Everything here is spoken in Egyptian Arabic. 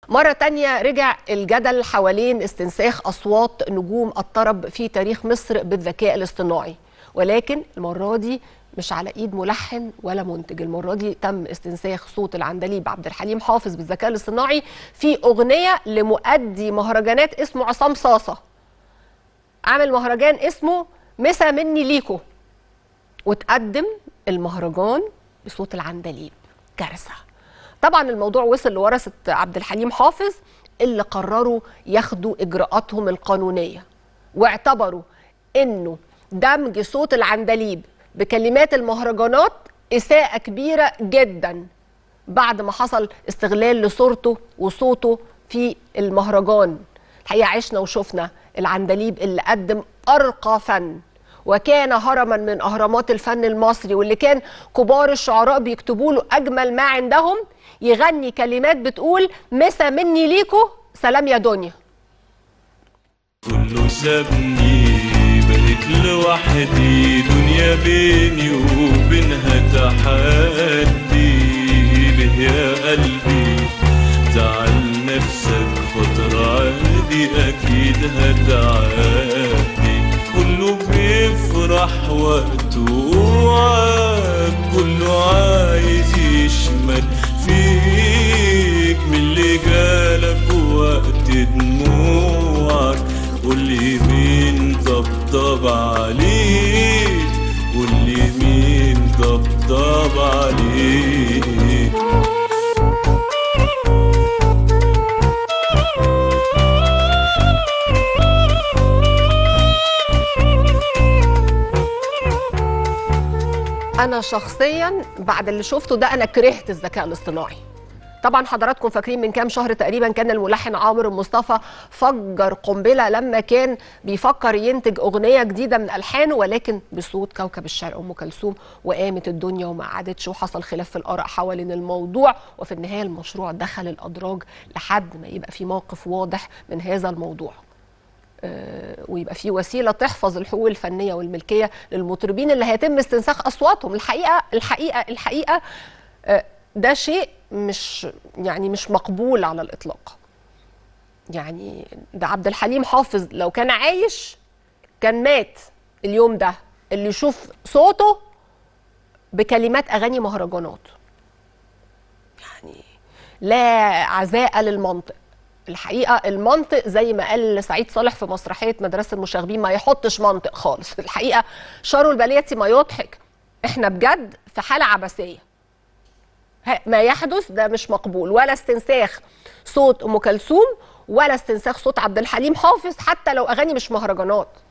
مرة تانية رجع الجدل حوالين استنساخ أصوات نجوم الطرب في تاريخ مصر بالذكاء الاصطناعي ولكن المرة دي مش على ايد ملحن ولا منتج المرة دي تم استنساخ صوت العندليب عبد الحليم حافظ بالذكاء الاصطناعي في أغنية لمؤدي مهرجانات اسمه عصام صاصة عامل مهرجان اسمه مسا مني ليكو وتقدم المهرجان بصوت العندليب كارثه طبعا الموضوع وصل لورثه عبد الحليم حافظ اللي قرروا ياخدوا اجراءاتهم القانونيه واعتبروا انه دمج صوت العندليب بكلمات المهرجانات اساءه كبيره جدا بعد ما حصل استغلال لصورته وصوته في المهرجان الحقيقه عشنا وشفنا العندليب اللي قدم ارقى فن وكان هرما من اهرامات الفن المصري واللي كان كبار الشعراء بيكتبوا له اجمل ما عندهم يغني كلمات بتقول مسا مني ليكو سلام يا دنيا كله سابني بقيت لوحدي دنيا بيني وبينها تحدي ليه يا قلبي تعال نفسك فترة عادي أكيد هتعدي كله بيفرح وقته وعاد كله عايز يشمت فيك من اللي جالك وقت دموعك قولي مين طبطب عليك قولي مين طبطب عليك انا شخصيا بعد اللي شفته ده انا كرهت الذكاء الاصطناعي طبعا حضراتكم فاكرين من كام شهر تقريبا كان الملحن عامر مصطفى فجر قنبله لما كان بيفكر ينتج اغنيه جديده من الحانه ولكن بصوت كوكب الشرق ام كلثوم وقامت الدنيا وما قعدتش وحصل خلاف في الاراء حوالين الموضوع وفي النهايه المشروع دخل الادراج لحد ما يبقى في موقف واضح من هذا الموضوع آه، ويبقى في وسيله تحفظ الحقوق الفنيه والملكيه للمطربين اللي هيتم استنساخ اصواتهم الحقيقه الحقيقه الحقيقه آه، ده شيء مش يعني مش مقبول على الاطلاق يعني ده عبد الحليم حافظ لو كان عايش كان مات اليوم ده اللي يشوف صوته بكلمات اغاني مهرجانات يعني لا عزاء للمنطق الحقيقه المنطق زي ما قال سعيد صالح في مسرحيه مدرسه المشاغبين ما يحطش منطق خالص الحقيقه شر البلية ما يضحك احنا بجد في حاله عبثيه ه- ما يحدث ده مش مقبول ولا استنساخ صوت ام كلثوم ولا استنساخ صوت عبد الحليم حافظ حتى لو اغاني مش مهرجانات